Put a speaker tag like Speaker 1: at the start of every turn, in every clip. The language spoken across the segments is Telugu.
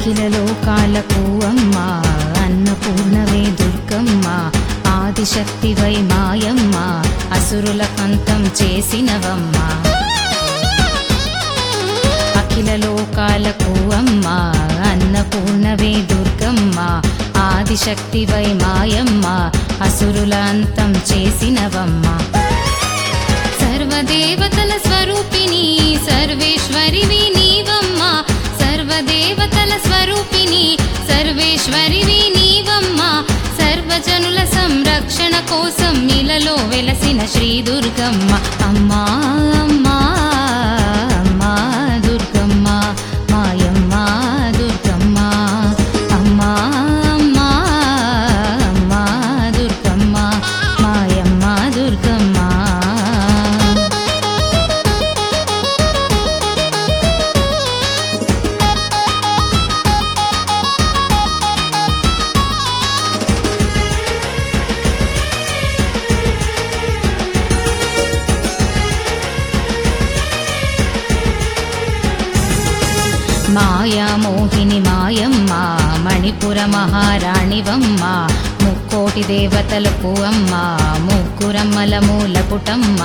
Speaker 1: అఖిల లోకాలకు అమ్మ అన్నపూర్ణవే దుర్గమ్మ ఆదిశక్తివై మాయమ్మ అసురుల కంతం చేసినవమ్మ అఖిల లోకాలకు అమ్మ అన్నపూర్ణవే దుర్గమ్మ ఆదిశక్తివై మాయమ్మ అసురుల అంతం చేసినవమ్మ సర్వదేవతల స్వరూపిణి సర్వేశ్వరివి నీవమ్మ సర్వదేవతల స్వరూపిణి సర్వేశ్వరివి నీవమ్మ సర్వజనుల సంరక్షణ కోసం ఇలలో వెలసిన శ్రీ దుర్గమ్మ అమ్మా అమ్మా అమ్మా దుర్గమ్మ మాయమ్మ దుర్గమ్మ అమ్మా అమ్మా అమ్మా దుర్గమ్మ మాయమ్మ దుర్గమ్మ మాయా మోహిని మాయమ్మ మణిపుర మహారాణివమ్మ ముక్కోటి దేవతలకు అమ్మ ముగ్గురమ్మల మూలపుటమ్మ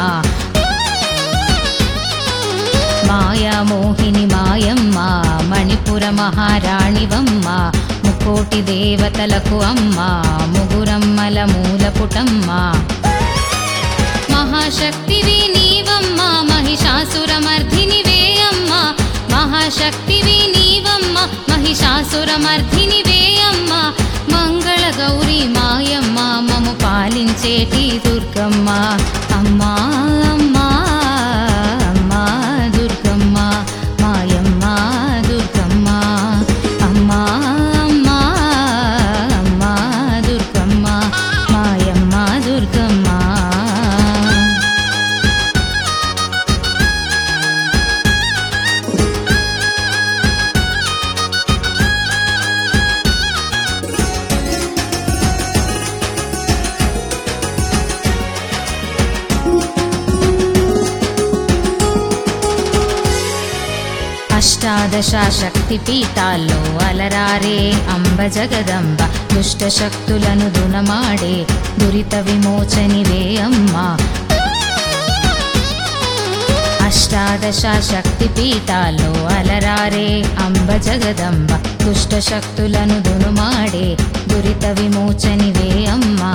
Speaker 1: మాయా మోహిని మాయమ్మ మణిపుర మహారాణివమ్మ ముక్కోటి దేవతలకు అమ్మ ముగురమ్మల మూలపుటమ్మ మహాశక్తివి నీవమ్మ మహిషాసురమర్ధినివే అమ్మ మహాశక్తివి నీవమ్మ మహిషాసురమర్ధినివే అమ్మ మంగళ గౌరీ మాయమ్మ మము పాలించేటి దుర్గమ్మ అమ్మా అమ్మా అమ్మా దుర్గమ్మ మాయమ్మ దుర్గమ్మ అమ్మా అమ్మా అమ్మా దుర్గమ్మ మాయమ్మ దుర్గమ్మ అష్టాదశ శక్తి పీఠాల్లో అలరారే అంబ జగదంబ దుష్ట శక్తులను దునమాడే దురిత విమోచనివే అమ్మ అష్టాదశ శక్తి పీఠాల్లో అలరారే అంబ జగదంబ దుష్ట శక్తులను దునుమాడే దురిత విమోచనివే అమ్మా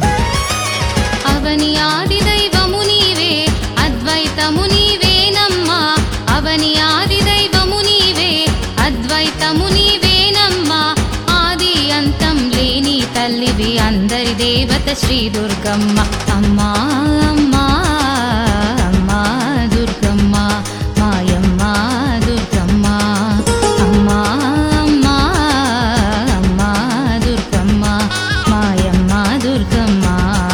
Speaker 1: అవని ఆది దైవము నీవే అద్వైతము నీవేనమ్మా అవని ఆది దైవము నీవే అద్వైతము నీవేనమ్మా ఆది అంతం లేని తల్లివి అందరి దేవత శ్రీ దుర్గమ్మ అమ్మా అమ్మా అమ్మా దుర్గమ్మ మాయమ్మ దుర్గమ్మ అమ్మా అమ్మా అమ్మా దుర్గమ్మ మాయమ్మ దుర్గమ్మ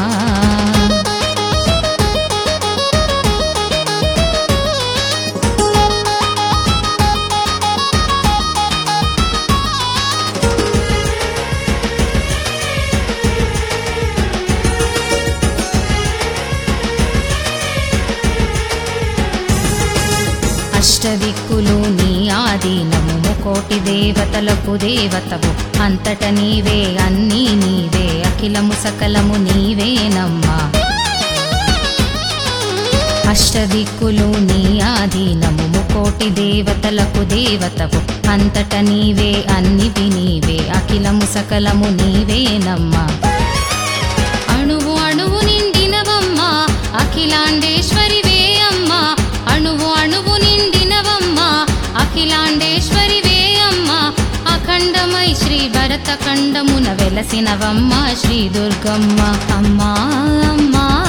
Speaker 1: అష్టదిక్కులు నీ ఆధీనము ముకోటి దేవతలకు దేవతవు అంతట నీవే అన్నీ నీవే అఖిలము సకలము నీవేనమ్మా అష్టదిక్కులు నీ ఆధీనము ముకోటి దేవతలకు దేవతవు అంతట నీవే అన్నివి నీవే అఖిలము సకలము నీవేనమ్మా అణువు అణువు నిండినవమ్మా అఖిలాండేశ్వరివే అమ్మా అణువు అణువు నిండినవమ్మా అఖిలాండేశ్వరివే అమ్మా అఖండమై శ్రీ భరత ఖండమున వెలసినవమ్మ శ్రీ దుర్గమ్మ అమ్మా అమ్మా